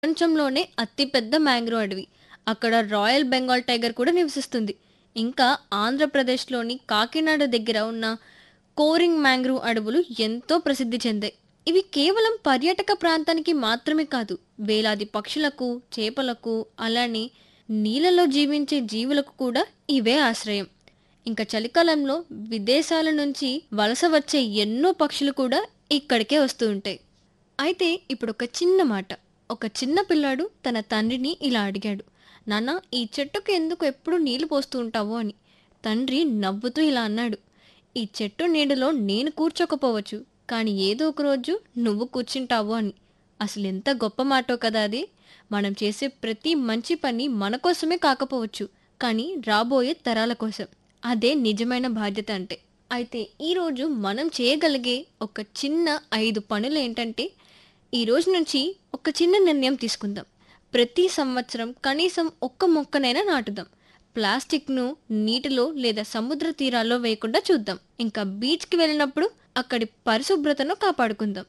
ప్రపంచంలోనే అతిపెద్ద మ్యాంగ్రోవ్ అడవి అక్కడ రాయల్ బెంగాల్ టైగర్ కూడా నివసిస్తుంది ఇంకా ఆంధ్రప్రదేశ్లోని కాకినాడ దగ్గర ఉన్న కోరింగ్ మ్యాంగ్రోవ్ అడవులు ఎంతో ప్రసిద్ధి చెందాయి ఇవి కేవలం పర్యాటక ప్రాంతానికి మాత్రమే కాదు వేలాది పక్షులకు చేపలకు అలానే నీళ్ళలో జీవించే జీవులకు కూడా ఇవే ఆశ్రయం ఇంకా చలికాలంలో విదేశాల నుంచి వలస వచ్చే ఎన్నో పక్షులు కూడా ఇక్కడికే వస్తూ ఉంటాయి అయితే ఇప్పుడు ఒక చిన్న మాట ఒక చిన్న పిల్లాడు తన తండ్రిని ఇలా అడిగాడు నాన్న ఈ చెట్టుకు ఎందుకు ఎప్పుడు నీళ్లు పోస్తూ ఉంటావు అని తండ్రి నవ్వుతూ ఇలా అన్నాడు ఈ చెట్టు నీడలో నేను కూర్చోకపోవచ్చు కానీ ఏదో ఒక రోజు నువ్వు కూర్చుంటావు అని అసలు ఎంత గొప్ప మాటో కదా అది మనం చేసే ప్రతి మంచి పని మన కోసమే కాకపోవచ్చు కానీ రాబోయే తరాల కోసం అదే నిజమైన బాధ్యత అంటే అయితే ఈరోజు మనం చేయగలిగే ఒక చిన్న ఐదు పనులు ఏంటంటే ఈ రోజు నుంచి ఒక చిన్న నిర్ణయం తీసుకుందాం ప్రతి సంవత్సరం కనీసం ఒక్క మొక్కనైనా నాటుదాం ప్లాస్టిక్ను నీటిలో లేదా సముద్ర తీరాల్లో వేయకుండా చూద్దాం ఇంకా బీచ్కి వెళ్ళినప్పుడు అక్కడి పరిశుభ్రతను కాపాడుకుందాం